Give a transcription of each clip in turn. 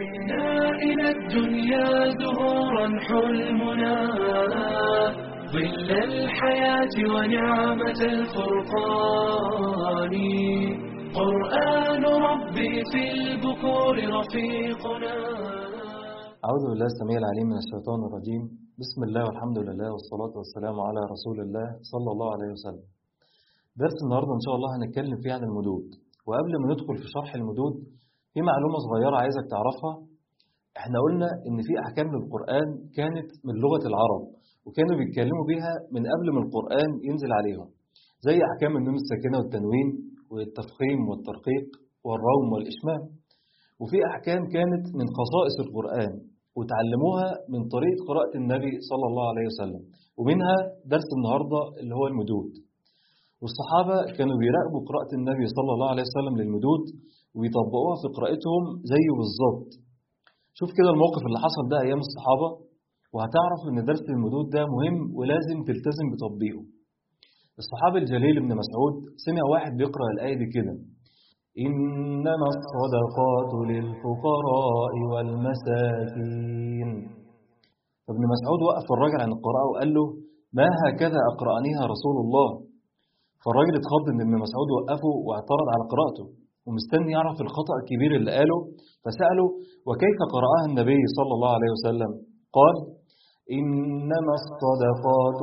بنا إلى الدنيا زهورا حلمنا ظل الحياة ونعمة الفرقان قرآن ربي في البكور رفيقنا أعوذ بالله السميع العليم من الشيطان الرجيم بسم الله والحمد لله والصلاة والسلام على رسول الله صلى الله عليه وسلم درس النهاردة إن شاء الله هنتكلم فيه عن المدود وقبل ما ندخل في شرح المدود في معلومة صغيرة عايزك تعرفها احنا قلنا إن في أحكام للقرآن كانت من لغة العرب وكانوا بيتكلموا بيها من قبل ما القرآن ينزل عليهم زي أحكام النون الساكنة والتنوين والتفخيم والترقيق والروم والإشمام وفي أحكام كانت من خصائص القرآن وتعلموها من طريقة قراءة النبي صلى الله عليه وسلم ومنها درس النهاردة اللي هو المدود والصحابة كانوا بيراقبوا قراءة النبي صلى الله عليه وسلم للمدود ويطبقوها في قراءتهم زيه بالظبط شوف كده الموقف اللي حصل ده أيام الصحابة وهتعرف إن درس المدود ده مهم ولازم تلتزم بتطبيقه الصحابي الجليل ابن مسعود سمع واحد بيقرأ الآية دي كده إنما الصدقات للفقراء والمساكين فابن مسعود وقف الراجل عن القراءة وقال له ما هكذا أقرأنيها رسول الله فالراجل اتخض ان ابن مسعود وقفه واعترض على قراءته ومستني يعرف الخطأ الكبير اللي قاله فسأله وكيف قرأها النبي صلى الله عليه وسلم قال إنما الصدقات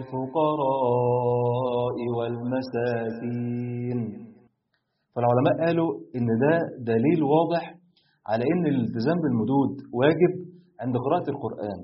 للفقراء والمساكين فالعلماء قالوا إن ده دليل واضح على إن الالتزام بالمدود واجب عند قراءة القرآن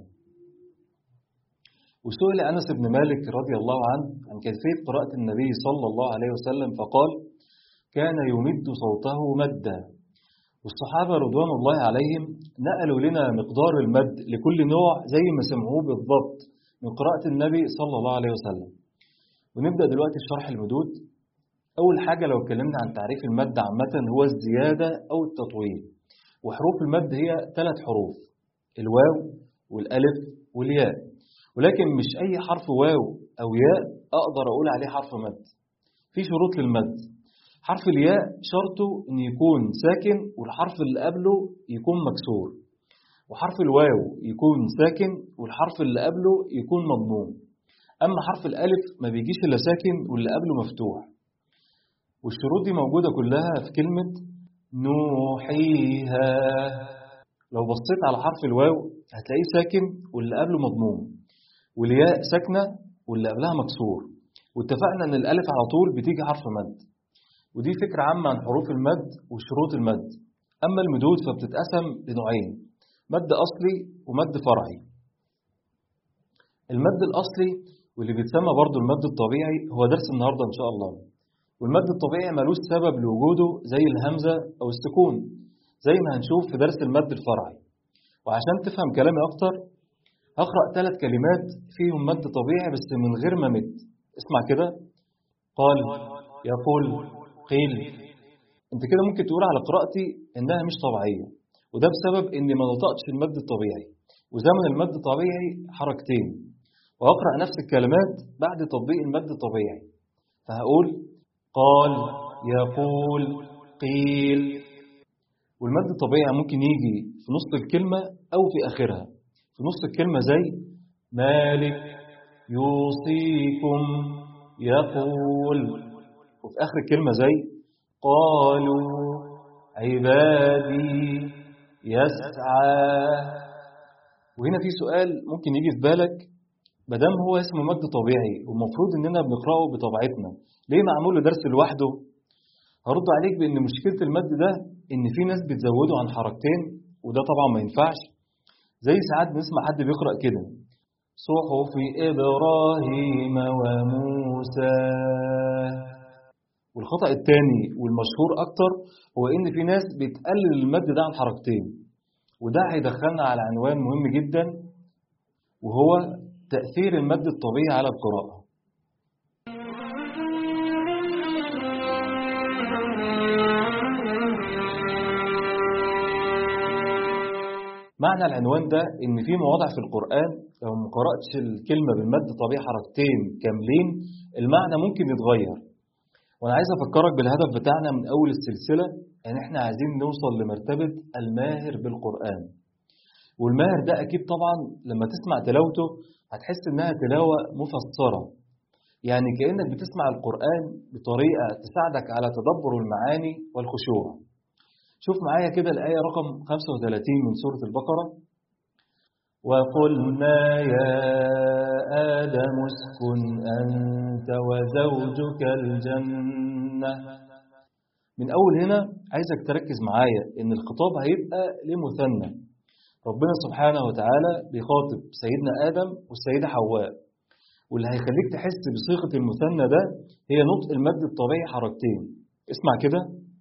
وسئل أنس بن مالك رضي الله عنه عن كيفية قراءة النبي صلى الله عليه وسلم فقال كان يمد صوته مدا والصحابة رضوان الله عليهم نقلوا لنا مقدار المد لكل نوع زي ما سمعوه بالضبط من قراءة النبي صلى الله عليه وسلم ونبدأ دلوقتي في شرح المدود أول حاجة لو اتكلمنا عن تعريف المد عامة هو الزيادة أو التطويل وحروف المد هي ثلاث حروف الواو والألف والياء ولكن مش أي حرف واو أو ياء أقدر أقول عليه حرف مد في شروط للمد حرف الياء شرطه أن يكون ساكن والحرف اللي قبله يكون مكسور وحرف الواو يكون ساكن والحرف اللي قبله يكون مضموم أما حرف الألف ما بيجيش إلا ساكن واللي قبله مفتوح والشروط دي موجودة كلها في كلمة نوحيها لو بصيت على حرف الواو هتلاقيه ساكن واللي قبله مضموم والياء ساكنة واللي قبلها مكسور واتفقنا ان الالف على طول بتيجي حرف مد ودي فكرة عامة عن حروف المد وشروط المد اما المدود فبتتقسم لنوعين مد اصلي ومد فرعي المد الاصلي واللي بيتسمى برضو المد الطبيعي هو درس النهاردة ان شاء الله والمد الطبيعي ملوش سبب لوجوده زي الهمزة او السكون زي ما هنشوف في درس المد الفرعي وعشان تفهم كلامي اكتر هقرأ ثلاث كلمات فيهم مد طبيعي بس من غير ما مد اسمع كده قال يقول قيل انت كده ممكن تقول على قراءتي انها مش طبيعية وده بسبب اني ما نطقتش المد الطبيعي وزمن المد الطبيعي حركتين وهقرأ نفس الكلمات بعد تطبيق المد الطبيعي فهقول قال يقول قيل والمد الطبيعي ممكن يجي في نص الكلمة أو في آخرها في نص الكلمة زي مالك يوصيكم يقول وفي آخر الكلمة زي قالوا عبادي يسعى وهنا في سؤال ممكن يجي في بالك مادام هو اسمه مد طبيعي والمفروض اننا بنقراه بطبيعتنا ليه معمول له درس لوحده هرد عليك بان مشكله المد ده ان في ناس بتزوده عن حركتين وده طبعا ما ينفعش زي ساعات بنسمع حد بيقرأ كده صحف إبراهيم وموسى والخطأ الثاني والمشهور أكتر هو إن في ناس بتقلل المد ده عن حركتين وده هيدخلنا على عنوان مهم جدا وهو تأثير المد الطبيعي على القراءة معنى العنوان ده إن في مواضع في القرآن لو ما قرأتش الكلمة بالمد طبيعي حركتين كاملين المعنى ممكن يتغير وأنا عايز أفكرك بالهدف بتاعنا من أول السلسلة يعني إحنا عايزين نوصل لمرتبة الماهر بالقرآن والماهر ده أكيد طبعا لما تسمع تلاوته هتحس إنها تلاوة مفسرة يعني كأنك بتسمع القرآن بطريقة تساعدك على تدبر المعاني والخشوع شوف معايا كده الآية رقم 35 من سورة البقرة وقلنا يا آدم اسكن أنت وزوجك الجنة من أول هنا عايزك تركز معايا إن الخطاب هيبقى لمثنى ربنا سبحانه وتعالى بيخاطب سيدنا آدم والسيدة حواء واللي هيخليك تحس بصيغة المثنى ده هي نطق المد الطبيعي حركتين اسمع كده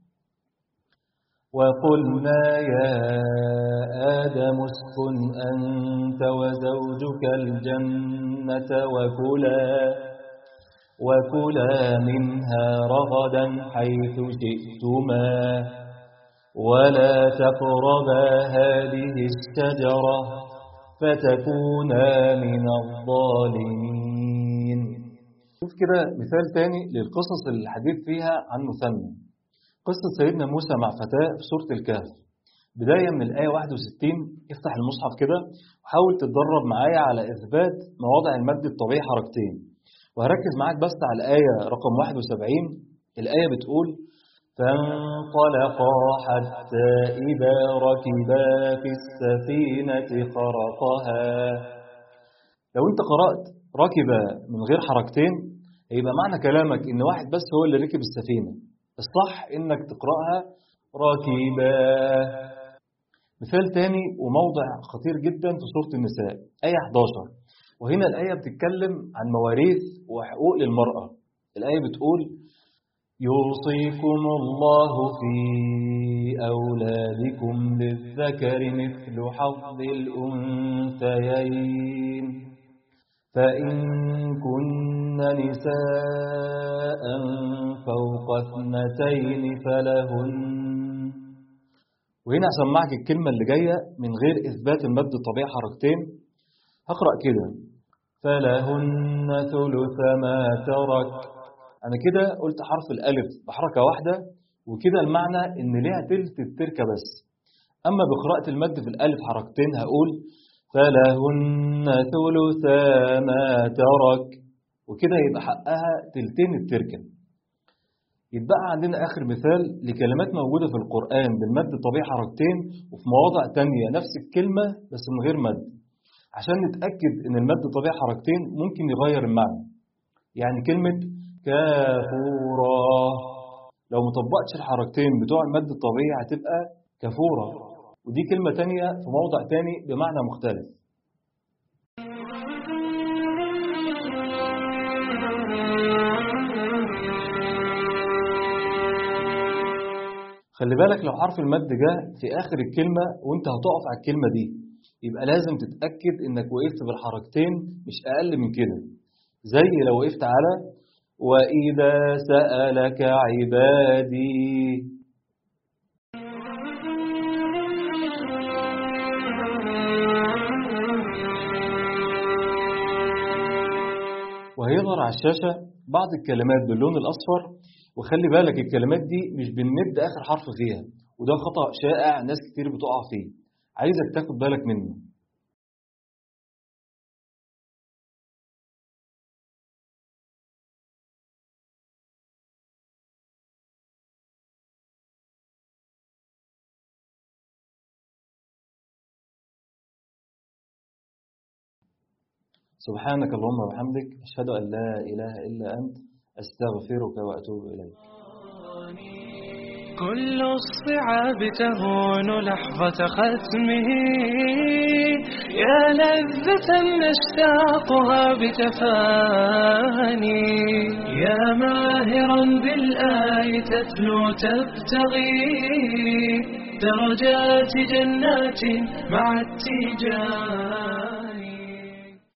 وقلنا يا آدم اسكن أنت وزوجك الجنة وكلا وكلا منها رغدا حيث شئتما ولا تقربا هذه الشجرة فتكونا من الظالمين شوف كده مثال تاني للقصص اللي الحديث فيها عن مثنى قصة سيدنا موسى مع فتاة في سورة الكهف بداية من الآية 61 افتح المصحف كده وحاول تتدرب معايا على إثبات مواضع المد الطبيعي حركتين وهركز معاك بس على الآية رقم 71 الآية بتقول فانطلقا حتى إذا ركبا في السفينة خرقها لو أنت قرأت ركب من غير حركتين يبقى معنى كلامك إن واحد بس هو اللي ركب السفينة الصح إنك تقرأها ركبا مثال تاني وموضع خطير جدا في سورة النساء آية 11 وهنا الآية بتتكلم عن مواريث وحقوق للمرأة الآية بتقول يوصيكم الله في أولادكم للذكر مثل حظ الأنثيين فإن كن نساء فوق اثنتين فلهن وهنا هسمعك الكلمة اللي جاية من غير إثبات المد الطبيعي حركتين هقرأ كده فلهن ثلث ما ترك أنا كده قلت حرف الألف بحركة واحدة وكده المعنى إن ليها تلت التركة بس أما بقراءة المد في الألف حركتين هقول فلهن ثلث ما ترك وكده يبقى حقها تلتين التركة يتبقى عندنا آخر مثال لكلمات موجودة في القرآن بالمد طبيعي حركتين وفي مواضع تانية نفس الكلمة بس من غير مد عشان نتأكد إن المد طبيعي حركتين ممكن يغير المعنى يعني كلمة كافورا لو مطبقتش الحركتين بتوع المد الطبيعي هتبقى كفورة ودي كلمة تانية في موضع تاني بمعنى مختلف خلي بالك لو حرف المد جه في آخر الكلمة وانت هتقف على الكلمة دي يبقى لازم تتأكد انك وقفت بالحركتين مش أقل من كده زي لو وقفت على وإذا سألك عبادي وهيظهر على الشاشة بعض الكلمات باللون الأصفر وخلي بالك الكلمات دي مش بنمد آخر حرف فيها وده خطأ شائع ناس كتير بتقع فيه عايزك تاخد بالك منه سبحانك اللهم وبحمدك أشهد أن لا إله إلا أنت أستغفرك وأتوب إليك كل الصعاب تهون لحظة ختمه يا لذة نشتاقها بتفاني يا ماهرا بالآي تتلو تبتغي درجات جنات مع التيجان